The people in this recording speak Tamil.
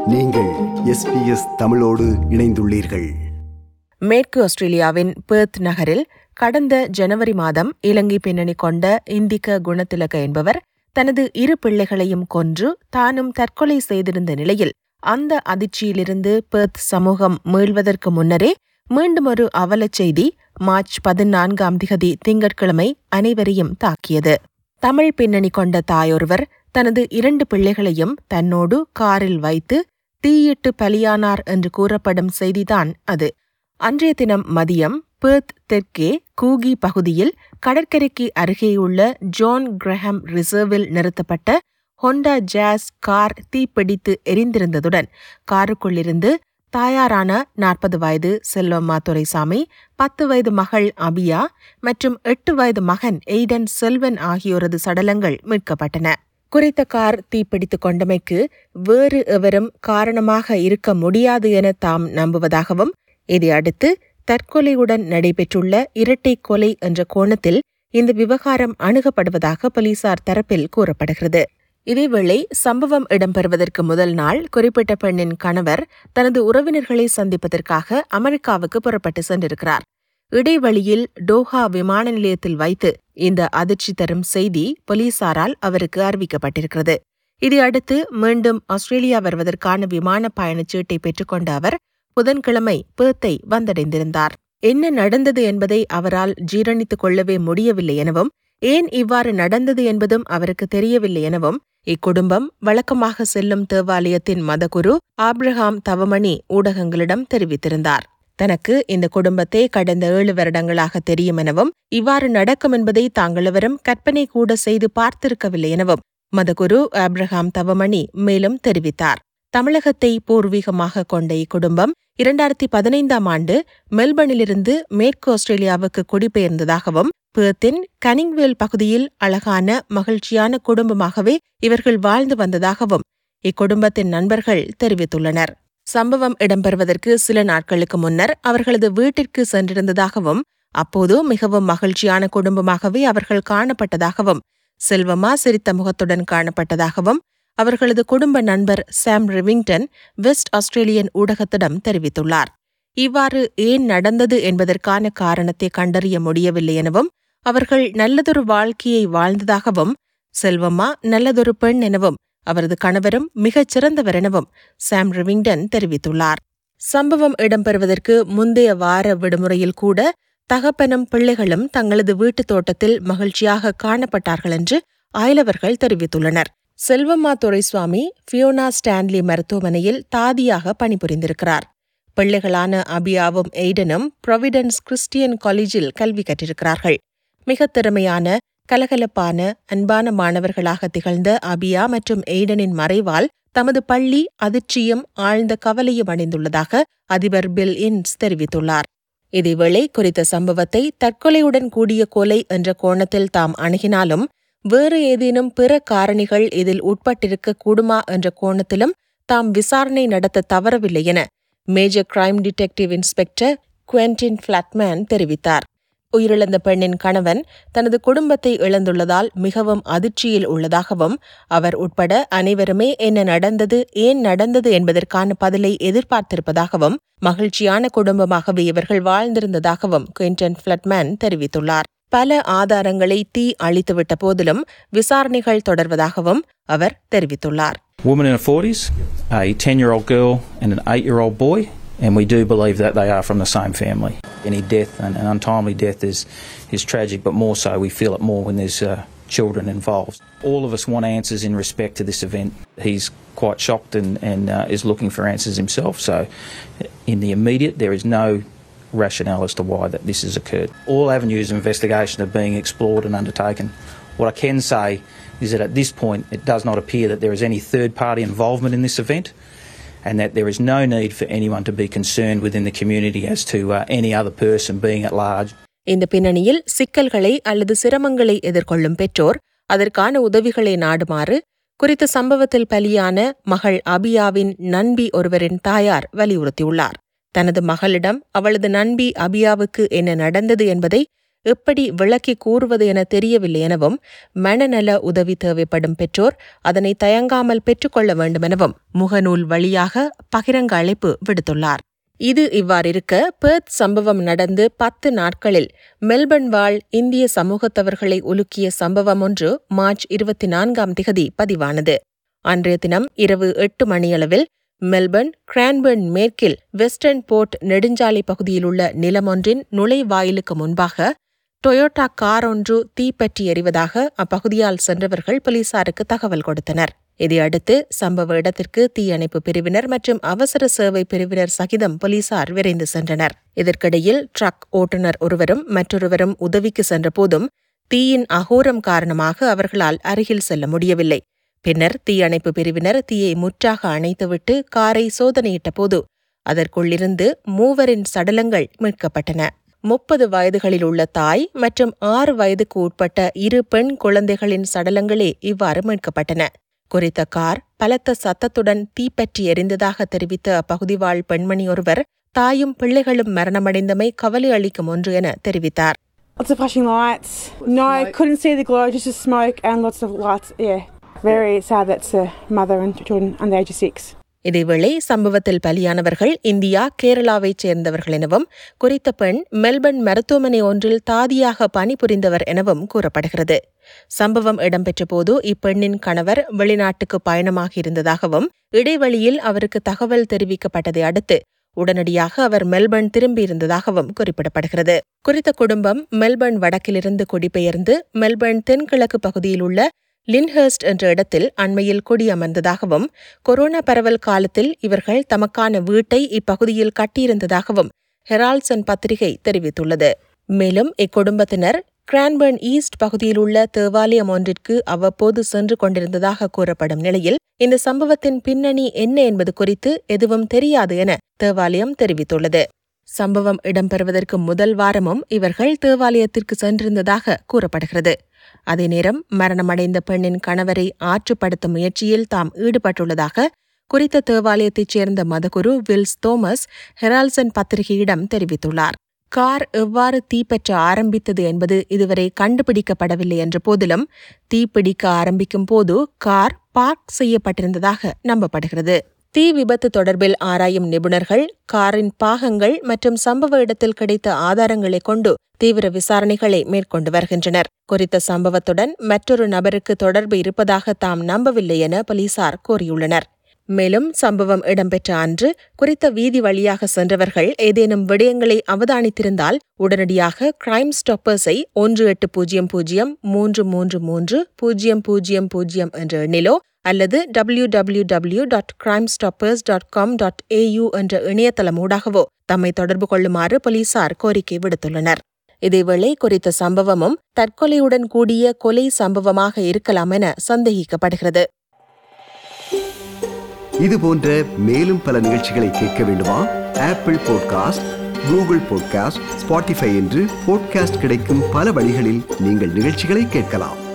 நீங்கள் எஸ்பிஎஸ் தமிழோடு இணைந்துள்ளீர்கள் மேற்கு ஆஸ்திரேலியாவின் பெர்த் நகரில் கடந்த ஜனவரி மாதம் இலங்கை பின்னணி கொண்ட இந்திக குணத்திலக என்பவர் தனது இரு பிள்ளைகளையும் கொன்று தானும் தற்கொலை செய்திருந்த நிலையில் அந்த அதிர்ச்சியிலிருந்து பெர்த் சமூகம் மீள்வதற்கு முன்னரே மீண்டும் ஒரு அவலச் செய்தி மார்ச் பதினான்காம் திகதி திங்கட்கிழமை அனைவரையும் தாக்கியது தமிழ் பின்னணி கொண்ட தாயொருவர் தனது இரண்டு பிள்ளைகளையும் தன்னோடு காரில் வைத்து தீயிட்டு பலியானார் என்று கூறப்படும் செய்திதான் அது அன்றைய தினம் மதியம் பெர்த் தெற்கே கூகி பகுதியில் கடற்கரைக்கு அருகேயுள்ள ஜான் கிரஹாம் ரிசர்வில் நிறுத்தப்பட்ட ஹொண்டா ஜாஸ் கார் தீப்பிடித்து எரிந்திருந்ததுடன் காருக்குள்ளிருந்து தாயாரான நாற்பது வயது செல்வம்மா துரைசாமி பத்து வயது மகள் அபியா மற்றும் எட்டு வயது மகன் எய்டன் செல்வன் ஆகியோரது சடலங்கள் மீட்கப்பட்டன குறித்த கார் தீப்பிடித்துக் கொண்டமைக்கு வேறு எவரும் காரணமாக இருக்க முடியாது என தாம் நம்புவதாகவும் இதையடுத்து தற்கொலையுடன் நடைபெற்றுள்ள இரட்டை கொலை என்ற கோணத்தில் இந்த விவகாரம் அணுகப்படுவதாக போலீசார் தரப்பில் கூறப்படுகிறது இதேவேளை சம்பவம் இடம்பெறுவதற்கு முதல் நாள் குறிப்பிட்ட பெண்ணின் கணவர் தனது உறவினர்களை சந்திப்பதற்காக அமெரிக்காவுக்கு புறப்பட்டு சென்றிருக்கிறார் இடைவழியில் டோஹா விமான நிலையத்தில் வைத்து இந்த அதிர்ச்சி தரும் செய்தி போலீசாரால் அவருக்கு அறிவிக்கப்பட்டிருக்கிறது இதையடுத்து மீண்டும் ஆஸ்திரேலியா வருவதற்கான விமான பயணச்சீட்டை பெற்றுக்கொண்ட அவர் புதன்கிழமை பேர்த்தை வந்தடைந்திருந்தார் என்ன நடந்தது என்பதை அவரால் ஜீரணித்துக் கொள்ளவே முடியவில்லை எனவும் ஏன் இவ்வாறு நடந்தது என்பதும் அவருக்கு தெரியவில்லை எனவும் இக்குடும்பம் வழக்கமாக செல்லும் தேவாலயத்தின் மதகுரு ஆப்ரஹாம் தவமணி ஊடகங்களிடம் தெரிவித்திருந்தார் தனக்கு இந்த குடும்பத்தை கடந்த ஏழு வருடங்களாக தெரியும் எனவும் இவ்வாறு நடக்கும் என்பதை தாங்களவரும் கற்பனை கூட செய்து பார்த்திருக்கவில்லை எனவும் மதகுரு ஆப்ரஹாம் தவமணி மேலும் தெரிவித்தார் தமிழகத்தை பூர்வீகமாக கொண்ட இக்குடும்பம் இரண்டாயிரத்தி பதினைந்தாம் ஆண்டு மெல்பர்னிலிருந்து மேற்கு ஆஸ்திரேலியாவுக்கு குடிபெயர்ந்ததாகவும் பேர்த்தின் கனிங்வேல் பகுதியில் அழகான மகிழ்ச்சியான குடும்பமாகவே இவர்கள் வாழ்ந்து வந்ததாகவும் இக்குடும்பத்தின் நண்பர்கள் தெரிவித்துள்ளனர் சம்பவம் இடம்பெறுவதற்கு சில நாட்களுக்கு முன்னர் அவர்களது வீட்டிற்கு சென்றிருந்ததாகவும் அப்போது மிகவும் மகிழ்ச்சியான குடும்பமாகவே அவர்கள் காணப்பட்டதாகவும் செல்வமா சிரித்த முகத்துடன் காணப்பட்டதாகவும் அவர்களது குடும்ப நண்பர் சாம் ரிவிங்டன் வெஸ்ட் ஆஸ்திரேலியன் ஊடகத்திடம் தெரிவித்துள்ளார் இவ்வாறு ஏன் நடந்தது என்பதற்கான காரணத்தை கண்டறிய முடியவில்லை எனவும் அவர்கள் நல்லதொரு வாழ்க்கையை வாழ்ந்ததாகவும் செல்வம்மா நல்லதொரு பெண் எனவும் அவரது கணவரும் மிகச் சிறந்தவர் எனவும் சாம் ரிவிங்டன் தெரிவித்துள்ளார் சம்பவம் இடம்பெறுவதற்கு முந்தைய வார விடுமுறையில் கூட தகப்பனும் பிள்ளைகளும் தங்களது வீட்டுத் தோட்டத்தில் மகிழ்ச்சியாக காணப்பட்டார்கள் என்று அயலவர்கள் தெரிவித்துள்ளனர் செல்வம்மா துரைசுவாமி ஃபியோனா ஸ்டான்லி மருத்துவமனையில் தாதியாக பணிபுரிந்திருக்கிறார் பிள்ளைகளான அபியாவும் எய்டனும் ப்ரொவிடன்ஸ் கிறிஸ்டியன் காலேஜில் கல்வி கற்றிருக்கிறார்கள் மிக திறமையான கலகலப்பான அன்பான மாணவர்களாக திகழ்ந்த அபியா மற்றும் எய்டனின் மறைவால் தமது பள்ளி அதிர்ச்சியும் ஆழ்ந்த கவலையும் அடைந்துள்ளதாக அதிபர் பில் இன்ஸ் தெரிவித்துள்ளார் இதேவேளை குறித்த சம்பவத்தை தற்கொலையுடன் கூடிய கொலை என்ற கோணத்தில் தாம் அணுகினாலும் வேறு ஏதேனும் பிற காரணிகள் இதில் உட்பட்டிருக்க கூடுமா என்ற கோணத்திலும் தாம் விசாரணை நடத்த தவறவில்லை என major crime detective inspector Quentin Blatman தெரிவித்தார் உயிரிழந்த பெண்ணின் கணவன் தனது குடும்பத்தை இழந்துள்ளதால் மிகவும் அதிர்ச்சியில் உள்ளதாகவும் அவர் உட்பட அனைவருமே என்ன நடந்தது ஏன் நடந்தது என்பதற்கான பதிலை எதிர்பார்த்திருப்பதாகவும் மகிழ்ச்சியான குடும்பமாகவே இவர்கள் வாழ்ந்திருந்ததாகவும் குவிண்டன் பிளட்மேன் தெரிவித்துள்ளார் பல ஆதாரங்களை தீ அளித்துவிட்ட போதிலும் விசாரணைகள் தொடர்வதாகவும் அவர் தெரிவித்துள்ளார் woman in her 40s, a 10 year old girl, and an 8 year old boy, and we do believe that they are from the same family. Any death, and an untimely death, is, is tragic, but more so we feel it more when there's uh, children involved. All of us want answers in respect to this event. He's quite shocked and, and uh, is looking for answers himself, so in the immediate, there is no rationale as to why that this has occurred. All avenues of investigation are being explored and undertaken. What I can say is that at this point it does not appear that there is any third party involvement in this event and that there is no need for anyone to be concerned within the community as to uh, any other person being at large. இந்த பின்னணியில் சிக்கல்களை அல்லது சிரமங்களை எதிர்கொள்ளும் பெற்றோர் அதற்கான உதவிகளை நாடுமாறு குறித்த சம்பவத்தில் பலியான மகள் அபியாவின் நண்பி ஒருவரின் தாயார் வலியுறுத்தியுள்ளார் தனது மகளிடம் அவளது நண்பி அபியாவுக்கு என்ன நடந்தது என்பதை எப்படி விளக்கி கூறுவது என தெரியவில்லை எனவும் மனநல உதவி தேவைப்படும் பெற்றோர் அதனை தயங்காமல் பெற்றுக்கொள்ள வேண்டுமெனவும் முகநூல் வழியாக பகிரங்க அழைப்பு விடுத்துள்ளார் இது இவ்வாறிருக்க பெர்த் சம்பவம் நடந்து பத்து நாட்களில் மெல்பர்ன் வாழ் இந்திய சமூகத்தவர்களை உலுக்கிய சம்பவம் ஒன்று மார்ச் இருபத்தி நான்காம் திகதி பதிவானது அன்றைய தினம் இரவு எட்டு மணியளவில் மெல்பர்ன் கிரான்பர்ன் மேற்கில் வெஸ்டர்ன் போர்ட் நெடுஞ்சாலை பகுதியில் உள்ள நிலமொன்றின் நுழைவாயிலுக்கு முன்பாக டொயோட்டா கார் ஒன்று தீப்பற்றி எறிவதாக அப்பகுதியால் சென்றவர்கள் போலீசாருக்கு தகவல் கொடுத்தனர் இதையடுத்து சம்பவ இடத்திற்கு தீயணைப்பு பிரிவினர் மற்றும் அவசர சேவை பிரிவினர் சகிதம் போலீசார் விரைந்து சென்றனர் இதற்கிடையில் ட்ரக் ஓட்டுநர் ஒருவரும் மற்றொருவரும் உதவிக்கு சென்றபோதும் தீயின் அகோரம் காரணமாக அவர்களால் அருகில் செல்ல முடியவில்லை பின்னர் தீயணைப்பு பிரிவினர் தீயை முற்றாக அணைத்துவிட்டு காரை சோதனையிட்ட போது அதற்குள்ளிருந்து மூவரின் சடலங்கள் மீட்கப்பட்டன முப்பது வயதுகளில் உள்ள தாய் மற்றும் ஆறு வயதுக்கு உட்பட்ட இரு பெண் குழந்தைகளின் சடலங்களே இவ்வாறு மீட்கப்பட்டன குறித்த கார் பலத்த சத்தத்துடன் தீப்பற்றி எரிந்ததாக தெரிவித்த அப்பகுதி வாழ் பெண்மணி ஒருவர் தாயும் பிள்ளைகளும் மரணமடைந்தமை கவலை அளிக்கும் ஒன்று என தெரிவித்தார் Lots of flashing lights. No, couldn't see the glow, just the smoke and lots of lights. Yeah, very sad that's a mother and children under the age of six. இதேவேளை சம்பவத்தில் பலியானவர்கள் இந்தியா கேரளாவைச் சேர்ந்தவர்கள் எனவும் குறித்த பெண் மெல்பர்ன் மருத்துவமனை ஒன்றில் தாதியாக பணிபுரிந்தவர் எனவும் கூறப்படுகிறது சம்பவம் இடம்பெற்றபோது இப்பெண்ணின் கணவர் வெளிநாட்டுக்கு பயணமாகியிருந்ததாகவும் இடைவெளியில் அவருக்கு தகவல் தெரிவிக்கப்பட்டதை அடுத்து உடனடியாக அவர் மெல்பர்ன் திரும்பியிருந்ததாகவும் குறிப்பிடப்படுகிறது குறித்த குடும்பம் மெல்பர்ன் வடக்கிலிருந்து குடிபெயர்ந்து மெல்பர்ன் தென்கிழக்கு பகுதியில் உள்ள லின்ஹர்ஸ்ட் என்ற இடத்தில் அண்மையில் குடியமர்ந்ததாகவும் கொரோனா பரவல் காலத்தில் இவர்கள் தமக்கான வீட்டை இப்பகுதியில் கட்டியிருந்ததாகவும் ஹெரால்சன் பத்திரிகை தெரிவித்துள்ளது மேலும் இக்குடும்பத்தினர் கிரான்பர்ன் ஈஸ்ட் பகுதியில் உள்ள தேவாலயம் ஒன்றிற்கு அவ்வப்போது சென்று கொண்டிருந்ததாக கூறப்படும் நிலையில் இந்த சம்பவத்தின் பின்னணி என்ன என்பது குறித்து எதுவும் தெரியாது என தேவாலயம் தெரிவித்துள்ளது சம்பவம் இடம்பெறுவதற்கு முதல் வாரமும் இவர்கள் தேவாலயத்திற்கு சென்றிருந்ததாக கூறப்படுகிறது அதே நேரம் மரணமடைந்த பெண்ணின் கணவரை ஆற்றுப்படுத்தும் முயற்சியில் தாம் ஈடுபட்டுள்ளதாக குறித்த தேவாலயத்தைச் சேர்ந்த மதகுரு வில்ஸ் தோமஸ் ஹெரால்சன் பத்திரிகையிடம் தெரிவித்துள்ளார் கார் எவ்வாறு தீப்பற்ற ஆரம்பித்தது என்பது இதுவரை கண்டுபிடிக்கப்படவில்லை என்ற போதிலும் தீப்பிடிக்க ஆரம்பிக்கும் போது கார் பார்க் செய்யப்பட்டிருந்ததாக நம்பப்படுகிறது தீ விபத்து தொடர்பில் ஆராயும் நிபுணர்கள் காரின் பாகங்கள் மற்றும் சம்பவ இடத்தில் கிடைத்த ஆதாரங்களை கொண்டு தீவிர விசாரணைகளை மேற்கொண்டு வருகின்றனர் குறித்த சம்பவத்துடன் மற்றொரு நபருக்கு தொடர்பு இருப்பதாக தாம் நம்பவில்லை என போலீசார் கூறியுள்ளனர் மேலும் சம்பவம் இடம்பெற்ற அன்று குறித்த வீதி வழியாக சென்றவர்கள் ஏதேனும் விடயங்களை அவதானித்திருந்தால் உடனடியாக கிரைம் ஸ்டாப்பர்ஸை ஒன்று எட்டு பூஜ்ஜியம் பூஜ்ஜியம் மூன்று மூன்று மூன்று பூஜ்ஜியம் பூஜ்ஜியம் பூஜ்ஜியம் என்ற எண்ணிலோ அல்லது W W W dot crime stoppers dot com dot AU என்ற இணையதளம் ஊடாகவோ தம்மை தொடர்பு கொள்ளுமாறு போலீசார் கோரிக்கை விடுத்துள்ளனர் இதேவேளை குறித்த சம்பவமும் தற்கொலையுடன் கூடிய கொலை சம்பவமாக இருக்கலாம் என சந்தேகிக்கப்படுகிறது இது போன்ற மேலும் பல நிகழ்ச்சிகளை கேட்க வேண்டுமா Apple podcast Google podcast Spotify என்று பாட்காஸ்ட் கிடைக்கும் பல வழிகளில் நீங்கள் நிகழ்ச்சிகளை கேட்கலாம்